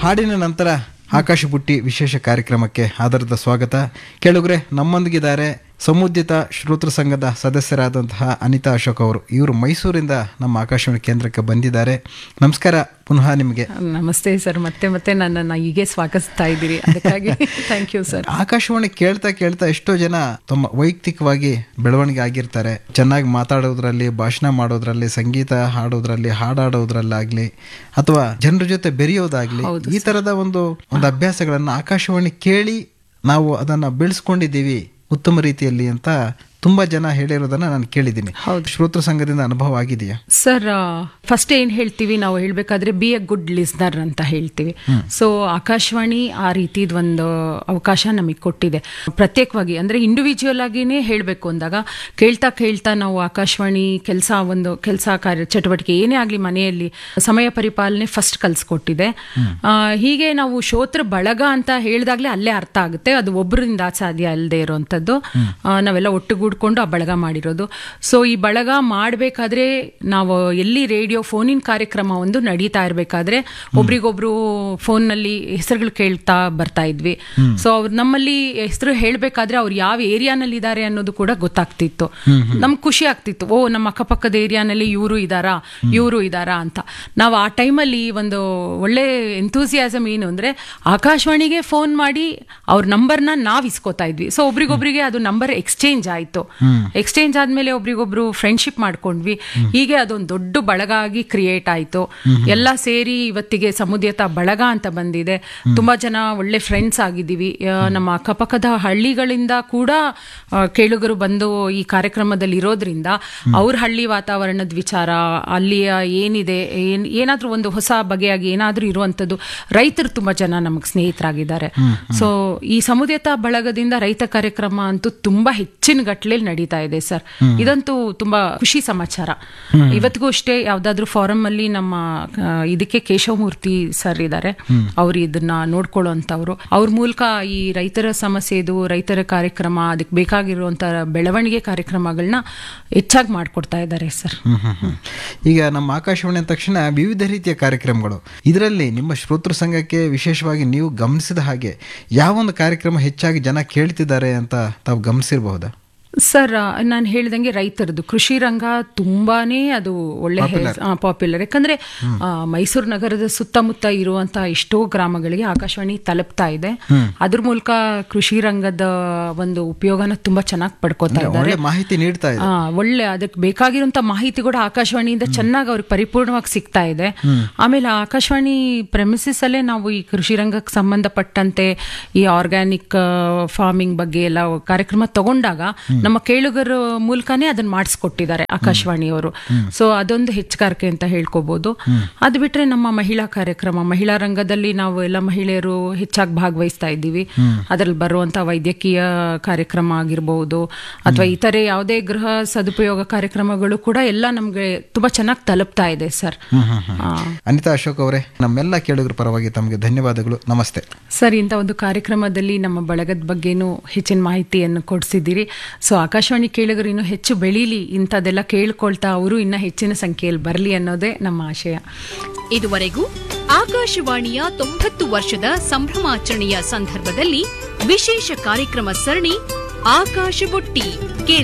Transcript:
ಹಾಡಿನ ನಂತರ ಆಕಾಶ ಬುಟ್ಟಿ ವಿಶೇಷ ಕಾರ್ಯಕ್ರಮಕ್ಕೆ ಆಧಾರದ ಸ್ವಾಗತ ಕೇಳುಗ್ರೆ ನಮ್ಮೊಂದಿಗಿದ್ದಾರೆ ಸಮುದಿತ ಶ್ರೋತೃ ಸಂಘದ ಸದಸ್ಯರಾದಂತಹ ಅನಿತಾ ಅಶೋಕ್ ಅವರು ಇವರು ಮೈಸೂರಿಂದ ನಮ್ಮ ಆಕಾಶವಾಣಿ ಕೇಂದ್ರಕ್ಕೆ ಬಂದಿದ್ದಾರೆ ನಮಸ್ಕಾರ ಪುನಃ ನಿಮಗೆ ನಮಸ್ತೆ ಸರ್ ಮತ್ತೆ ಮತ್ತೆ ನನ್ನನ್ನು ಹೀಗೆ ಸ್ವಾಗತಿಸ್ತಾ ಇದ್ದೀರಿ ಅದಕ್ಕಾಗಿ ಥ್ಯಾಂಕ್ ಯು ಸರ್ ಆಕಾಶವಾಣಿ ಕೇಳ್ತಾ ಕೇಳ್ತಾ ಎಷ್ಟೋ ಜನ ತಮ್ಮ ವೈಯಕ್ತಿಕವಾಗಿ ಬೆಳವಣಿಗೆ ಆಗಿರ್ತಾರೆ ಚೆನ್ನಾಗಿ ಮಾತಾಡೋದ್ರಲ್ಲಿ ಭಾಷಣ ಮಾಡೋದ್ರಲ್ಲಿ ಸಂಗೀತ ಹಾಡೋದ್ರಲ್ಲಿ ಹಾಡಾಡೋದ್ರಲ್ಲಾಗ್ಲಿ ಅಥವಾ ಜನರ ಜೊತೆ ಬೆರೆಯೋದಾಗ್ಲಿ ಈ ತರದ ಒಂದು ಒಂದು ಅಭ್ಯಾಸಗಳನ್ನ ಆಕಾಶವಾಣಿ ಕೇಳಿ ನಾವು ಅದನ್ನ ಬೆಳೆಸ್ಕೊಂಡಿದ್ದೀವಿ ಉತ್ತಮ ರೀತಿಯಲ್ಲಿ ಅಂತ ತುಂಬಾ ಜನ ಹೇಳಿರೋದನ್ನ ನಾನು ಕೇಳಿದ್ದೀನಿ ಹೌದು. ಶ್ರೋತೃ ಸಂಘದಿಂದ ಅನುಭವ ಆಗಿದೆಯಾ ಸರ್ ಫಸ್ಟ್ ಏನು ಹೇಳ್ತೀವಿ ನಾವು ಹೇಳಬೇಕಾದ್ರೆ ಬಿ ಎ ಗುಡ್ ಲಿಸ್ನರ್ ಅಂತ ಹೇಳ್ತೀವಿ ಸೊ ಆಕಾಶವಾಣಿ ಆ ರೀತಿದ್ ಒಂದು ಅವಕಾಶ ನಮಗೆ ಕೊಟ್ಟಿದೆ ಪ್ರತ್ಯೇಕವಾಗಿ ಅಂದರೆ ಇಂಡಿವಿಜುವಲ್ ಆಗಿನೇ ಹೇಳಬೇಕು ಅಂದಾಗ ಕೇಳ್ತಾ ಕೇಳ್ತಾ ನಾವು ಆಕಾಶವಾಣಿ ಕೆಲಸ ಒಂದು ಕೆಲಸ ಕಾರ್ಯ ಚಟುವಟಿಕೆ ಏನೇ ಆಗಲಿ ಮನೆಯಲ್ಲಿ ಸಮಯ ಪರಿಪಾಲನೆ ಫಸ್ಟ್ ಕಲಿಸ್ಕೊಟ್ಟಿದೆ ಆ, ಹೀಗೆ ನಾವು ಶ್ರೋತೃ ಬಳಗ ಅಂತ ಹೇಳಿದಾಗಲೇ ಅಲ್ಲೇ ಅರ್ಥ ಆಗುತ್ತೆ ಅದು ಒಬ್ಬರಿಂದ ಸಾಧ್ಯ ಅಲ್ಲದೆ ಇರುವಂಥದ್ದು ಆ, ನಾವೆಲ್ಲ ಒಟ್ಟುಗೂಡ್ಕೊಂಡು ಆ ಬಳಗ ಮಾಡಿರೋದು ಸೊ ಈ ಬಳಗ ಮಾಡಬೇಕಾದ್ರೆ ನಾವು ಎಲ್ಲಿ ರೇಡಿಯೋ ಫೋನಿನ ಕಾರ್ಯಕ್ರಮ ಒಂದು ನಡೀತಾ ಇರಬೇಕಾದ್ರೆ ಒಬ್ರಿಗೊಬ್ರು ಫೋನ್ನಲ್ಲಿ ಹೆಸರುಗಳು ಕೇಳ್ತಾ ಬರ್ತಾ ಇದ್ವಿ ಸೊ ಅವ್ರು ನಮ್ಮಲ್ಲಿ ಹೆಸರು ಹೇಳಬೇಕಾದ್ರೆ ಅವ್ರು ಯಾವ ಏರಿಯಾನಲ್ಲಿ ಇದ್ದಾರೆ ಅನ್ನೋದು ಕೂಡ ಗೊತ್ತಾಗ್ತಿತ್ತು ನಮ್ಗೆ ಖುಷಿ ಆಗ್ತಿತ್ತು ಓ ನಮ್ಮ ಅಕ್ಕಪಕ್ಕದ ಏರಿಯಾನಲ್ಲಿ ಇವರು ಇದಾರಾ ಇವರು ಇದಾರಾ ಅಂತ ನಾವು ಆ ಟೈಮಲ್ಲಿ ಒಂದು ಒಳ್ಳೆ ಎಂತೂಸಿಯಾಸಮ್ ಏನು ಅಂದ್ರೆ ಆಕಾಶವಾಣಿಗೆ ಫೋನ್ ಮಾಡಿ ಅವ್ರ ನಂಬರ್ನ ನಾವ್ ಇಸ್ಕೋತಾ ಇದ್ವಿ ಸೊ ಒಬ್ರಿಗೊಬ್ರಿಗೆ ಅದು ನಂಬರ್ ಎಕ್ಸ್ಚೇಂಜ್ ಆಯ್ತು ಎಕ್ಸ್ಚೇಂಜ್ ಆದ್ಮೇಲೆ ಒಬ್ರಿಗೊಬ್ರು ಫ್ರೆಂಡ್ಶಿಪ್ ಮಾಡ್ಕೊಂಡ್ವಿ ಹೀಗೆ ಅದೊಂದು ದೊಡ್ಡ ಬಳಗ ಆಗಿ ಕ್ರಿಯೇಟ್ ಆಯ್ತು ಎಲ್ಲ ಸೇರಿ ಇವತ್ತಿಗೆ ಸಮುದ್ಯತ ಬಳಗ ಅಂತ ಬಂದಿದೆ ತುಂಬಾ ಜನ ಒಳ್ಳೆ ಫ್ರೆಂಡ್ಸ್ ಆಗಿದ್ದೀವಿ ಆ, ನಮ್ಮ ಅಕ್ಕಪಕ್ಕದ ಹಳ್ಳಿಗಳಿಂದ ಕೂಡ ಆ, ಕೇಳುಗರು ಬಂದು ಈ ಕಾರ್ಯಕ್ರಮದಲ್ಲಿ ಇರೋದ್ರಿಂದ ಅವ್ರ ಹಳ್ಳಿ ವಾತಾವರಣದ ವಿಚಾರ ಅಲ್ಲಿಯ ಏನಿದೆ ಏನ್ ಏನಾದ್ರೂ ಒಂದು ಹೊಸ ಬಗೆಯಾಗಿ ಏನಾದ್ರೂ ಇರುವಂತದ್ದು ರೈತರು ತುಂಬಾ ಜನ ನಮಗೆ ಸ್ನೇಹಿತರಾಗಿದ್ದಾರೆ ಸೊ ಈ ಸಮುದ್ಯತ ಬಳಗದಿಂದ ರೈತ ಕಾರ್ಯಕ್ರಮ ಅಂತೂ ತುಂಬಾ ಹೆಚ್ಚಿನ ಗಟ್ಲೆಯಲ್ಲಿ ನಡೀತಾ ಇದೆ ಸರ್ ಇದಂತೂ ತುಂಬಾ ಖುಷಿ ಸಮಾಚಾರ ಇವತ್ತಿಗೂ ಅಷ್ಟೇ ಯಾವ್ದಾದ್ರು ಫಾರಂ ಅಲ್ಲಿ ನಮ್ಮ ಆ, ಇದಕ್ಕೆ ಕೇಶವಮೂರ್ತಿ ಸರ್ ಇದ್ದಾರೆ ಅವ್ರು ಇದನ್ನ ನೋಡ್ಕೊಳ್ಳೋಂಥವ್ರು ಅವ್ರ ಮೂಲಕ ಈ ರೈತರ ಸಮಸ್ಯೆದು ರೈತರ ಕಾರ್ಯಕ್ರಮ ಅದಕ್ಕೆ ಬೇಕಾಗಿರುವಂತ ಬೆಳವಣಿಗೆ ಕಾರ್ಯಕ್ರಮಗಳನ್ನ ಹೆಚ್ಚಾಗಿ ಮಾಡ್ಕೊಡ್ತಾ ಇದ್ದಾರೆ ಸರ್ ಹ್ಮ್, ಹ್ಮ್, ಹ್ಮ್. ಈಗ ನಮ್ಮ ಆಕಾಶವಾಣಿ ಅಂದ ತಕ್ಷಣ ವಿವಿಧ ರೀತಿಯ ಕಾರ್ಯಕ್ರಮಗಳು ಇದರಲ್ಲಿ ನಿಮ್ಮ ಶ್ರೋತೃ ಸಂಘಕ್ಕೆ ವಿಶೇಷವಾಗಿ ನೀವು ಗಮನಿಸಿದ ಹಾಗೆ ಯಾವೊಂದು ಕಾರ್ಯಕ್ರಮ ಹೆಚ್ಚಾಗಿ ಜನ ಕೇಳ್ತಿದ್ದಾರೆ ಅಂತ ತಾವು ಗಮನಿಸಿರಬಹುದಾ ಸರ್ ನಾನು ಹೇಳ್ದಂಗೆ ರೈತರದ್ದು ಕೃಷಿ ರಂಗ ತುಂಬಾನೇ ಅದು ಒಳ್ಳೆ ಪಾಪ್ಯುಲರ್ ಯಾಕಂದ್ರೆ ಆ, ಮೈಸೂರು ನಗರದ ಸುತ್ತಮುತ್ತ ಇರುವಂತ ಎಷ್ಟೋ ಗ್ರಾಮಗಳಿಗೆ ಆಕಾಶವಾಣಿ ತಲುಪ್ತಾ ಇದೆ ಅದ್ರ ಮೂಲಕ ಕೃಷಿ ರಂಗದ ಒಂದು ಉಪಯೋಗನ ತುಂಬಾ ಚೆನ್ನಾಗಿ ಪಡ್ಕೋತಾ ಇದ್ದಾರೆ ಒಳ್ಳೆ ಮಾಹಿತಿ ನೀಡ್ತಾ ಇದೆ ಆ, ಒಳ್ಳೆ ಅದಕ್ಕೆ ಬೇಕಾಗಿರುವಂತ ಮಾಹಿತಿ ಕೂಡ ಆಕಾಶವಾಣಿಯಿಂದ ಚೆನ್ನಾಗಿ ಅವ್ರಿಗೆ ಪರಿಪೂರ್ಣವಾಗಿ ಸಿಗ್ತಾ ಇದೆ ಆಮೇಲೆ ಆಕಾಶವಾಣಿ ಪ್ರೆಮಿಸಿಸ್ ಅಲ್ಲೇ ನಾವು ಈ ಕೃಷಿ ರಂಗಕ್ಕೆ ಸಂಬಂಧಪಟ್ಟಂತೆ ಈ ಆರ್ಗ್ಯಾನಿಕ್ ಫಾರ್ಮಿಂಗ್ ಬಗ್ಗೆ ಎಲ್ಲ ಕಾರ್ಯಕ್ರಮ ತಗೊಂಡಾಗ ನಮ್ಮ ಕೇಳುಗರ ಮೂಲಕನೇ ಅದನ್ನ ಮಾಡಿಸ್ಕೊಟ್ಟಿದ್ದಾರೆ ಆಕಾಶವಾಣಿಯವರು ಸೊ ಅದೊಂದು ಹೆಚ್ಚುಗಾರಿಕೆ ಅಂತ ಹೇಳ್ಕೋಬಹುದು ಅದು ಬಿಟ್ರೆ ನಮ್ಮ ಮಹಿಳಾ ಕಾರ್ಯಕ್ರಮ ಮಹಿಳಾ ರಂಗದಲ್ಲಿ ನಾವು ಎಲ್ಲ ಮಹಿಳೆಯರು ಹೆಚ್ಚಾಗಿ ಭಾಗವಹಿಸ್ತಾ ಇದ್ದೀವಿ ಅದರಲ್ಲಿ ಬರುವಂತ ವೈದ್ಯಕೀಯ ಕಾರ್ಯಕ್ರಮ ಆಗಿರಬಹುದು ಅಥವಾ ಇತರೆ ಯಾವುದೇ ಗೃಹ ಸದುಪಯೋಗ ಕಾರ್ಯಕ್ರಮಗಳು ಕೂಡ ಎಲ್ಲ ನಮ್ಗೆ ತುಂಬಾ ಚೆನ್ನಾಗಿ ತಲುಪ್ತಾ ಇದೆ ಸರ್ ಅನಿತಾ ಅಶೋಕ್ ಅವರೇ ನಮ್ಮೆಲ್ಲ ಕೇಳುಗರ ಪರವಾಗಿ ತಮಗೆ ಧನ್ಯವಾದಗಳು ನಮಸ್ತೆ ಸರ್ ಇಂಥ ಒಂದು ಕಾರ್ಯಕ್ರಮದಲ್ಲಿ ನಮ್ಮ ಬಳಗದ ಬಗ್ಗೆನೂ ಹೆಚ್ಚಿನ ಮಾಹಿತಿಯನ್ನು ಕೊಡಿಸಿದ್ದೀರಿ ಸೊ ಆಕಾಶವಾಣಿ ಕೇಳುಗರು ಇನ್ನೂ ಹೆಚ್ಚು ಬೆಳೀಲಿ ಇಂಥದ್ದೆಲ್ಲ ಕೇಳ್ಕೊಳ್ತಾ ಅವರು ಇನ್ನೂ ಹೆಚ್ಚಿನ ಸಂಖ್ಯೆಯಲ್ಲಿ ಬರಲಿ ಅನ್ನೋದೇ ನಮ್ಮ ಆಶಯ ಇದುವರೆಗೂ ಆಕಾಶವಾಣಿಯ ತೊಂಬತ್ತು ವರ್ಷದ ಸಂಭ್ರಮಾಚರಣೆಯ ಸಂದರ್ಭದಲ್ಲಿ ವಿಶೇಷ ಕಾರ್ಯಕ್ರಮ ಸರಣಿ ಆಕಾಶ ಬುಟ್ಟಿ ಕೇಳಿ